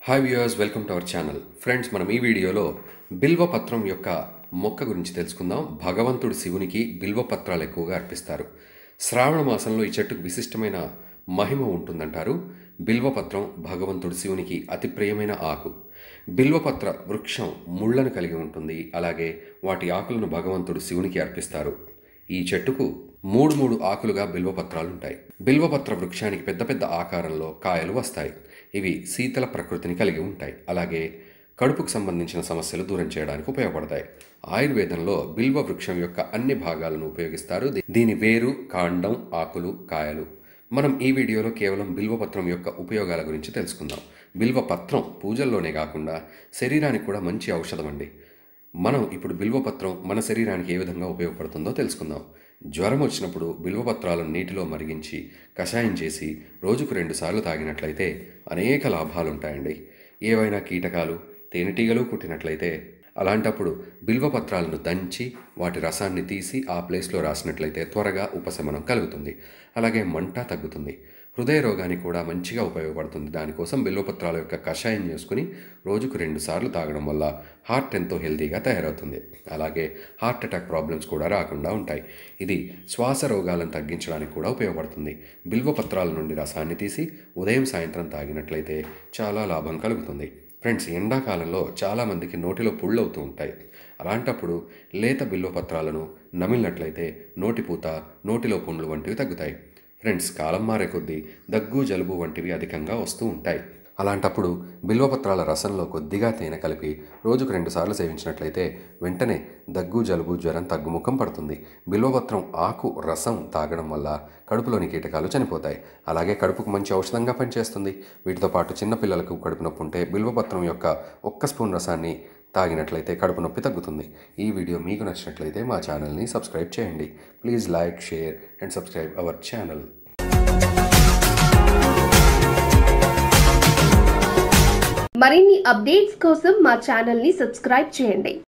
hi viewers welcome to our channel friends మనం ఈ వీడియోలో బిల్వపత్రం యొక్క మొక్క గురించి తెలుసుకుందాం భగవంతుడు శివునికి బిల్వపత్రాలు ఎక్కువగా అర్పిస్తారు శ్రావణ మాసంలో ఈ చెట్టుకు విశిష్టమైన మహిమ ఉంటుందంటారు బిల్వపత్రం భగవంతుడు శివునికి అతి ప్రియమైన ఆకు బిల్వపత్ర వృక్షం ముళ్ళను కలిగి ఉంటుంది అలాగే వాటి ఆకులను భగవంతుడు శివునికి అర్పిస్తారు ఈ చెట్టుకు మూడు మూడు ఆకులుగా బిల్వపత్రాలు ఉంటాయి బిల్వపత్ర వృక్షానికి పెద్ద పెద్ద ఆకారంలో కాయలు వస్తాయి ఇవి శీతల ప్రకృతిని కలిగి ఉంటాయి అలాగే కడుపుకు సంబంధించిన సమస్యలు దూరం చేయడానికి ఉపయోగపడతాయి ఆయుర్వేదంలో బిల్వ వృక్షం యొక్క అన్ని భాగాలను ఉపయోగిస్తారు దీ- దీని వేరు కాండం ఆకులు కాయలు మనం ఈ వీడియోలో కేవలం బిల్వపత్రం యొక్క ఉపయోగాల గురించి తెలుసుకుందాం బిల్వపత్రం పూజల్లోనే కాకుండా శరీరానికి కూడా మంచి ఔషధం అండి మనం ఇప్పుడు బిల్వపత్రం మన శరీరానికి ఏ విధంగా ఉపయోగపడుతుందో తెలుసుకుందాం జ్వరం వచ్చినప్పుడు బిల్వపత్రాలను నీటిలో మరిగించి కషాయం చేసి రోజుకు రెండు సార్లు తాగినట్లయితే అనేక లాభాలు ఉంటాయండి ఏవైనా కీటకాలు తేనెటీగలు కుట్టినట్లయితే అలాంటప్పుడు బిల్వపత్రాలను దంచి వాటి రసాన్ని తీసి ఆ ప్లేస్లో రాసినట్లయితే త్వరగా ఉపశమనం కలుగుతుంది అలాగే మంట తగ్గుతుంది హృదయ రోగానికి కూడా మంచిగా ఉపయోగపడుతుంది దానికోసం బిల్వపత్రాల యొక్క కషాయం చేసుకుని రోజుకు రెండు సార్లు తాగడం వల్ల హార్ట్ ఎంతో హెల్తీగా తయారవుతుంది అలాగే హార్ట్ అటాక్ ప్రాబ్లమ్స్ కూడా రాకుండా ఉంటాయి ఇది శ్వాస రోగాలను తగ్గించడానికి కూడా ఉపయోగపడుతుంది బిల్వపత్రాల నుండి రసాన్ని తీసి ఉదయం సాయంత్రం తాగినట్లయితే చాలా లాభం కలుగుతుంది ఫ్రెండ్స్ ఎండాకాలంలో చాలామందికి నోటిలో పుళ్ళు అవుతూ ఉంటాయి అలాంటప్పుడు లేత బిల్వపత్రాలను నమిలినట్లయితే నోటిపూత నోటిలో పుండ్లు వంటివి తగ్గుతాయి ఫ్రెండ్స్ కాలం మారే కొద్దీ దగ్గు జలుబు వంటివి అధికంగా వస్తూ ఉంటాయి అలాంటప్పుడు బిల్వపత్రాల రసంలో కొద్దిగా తేనె కలిపి రోజుకు రెండుసార్లు సేవించినట్లయితే వెంటనే దగ్గు జలుబు జ్వరం తగ్గుముఖం పడుతుంది బిల్వపత్రం ఆకు రసం తాగడం వల్ల కడుపులోని కీటకాలు చనిపోతాయి అలాగే కడుపుకు మంచి ఔషధంగా పనిచేస్తుంది వీటితో పాటు చిన్నపిల్లలకు కడుపు నొప్పి ఉంటే బిల్వపత్రం యొక్క ఒక్క స్పూన్ రసాన్ని తాగినట్లయితే కడుపు నొప్పి తగ్గుతుంది ఈ వీడియో మీకు నచ్చినట్లయితే మా ఛానల్ని సబ్స్క్రైబ్ చేయండి please like share and subscribe our channel మరిన్ని అప్డేట్స్ కోసం మా ఛానల్ ని సబ్స్క్రైబ్ చేయండి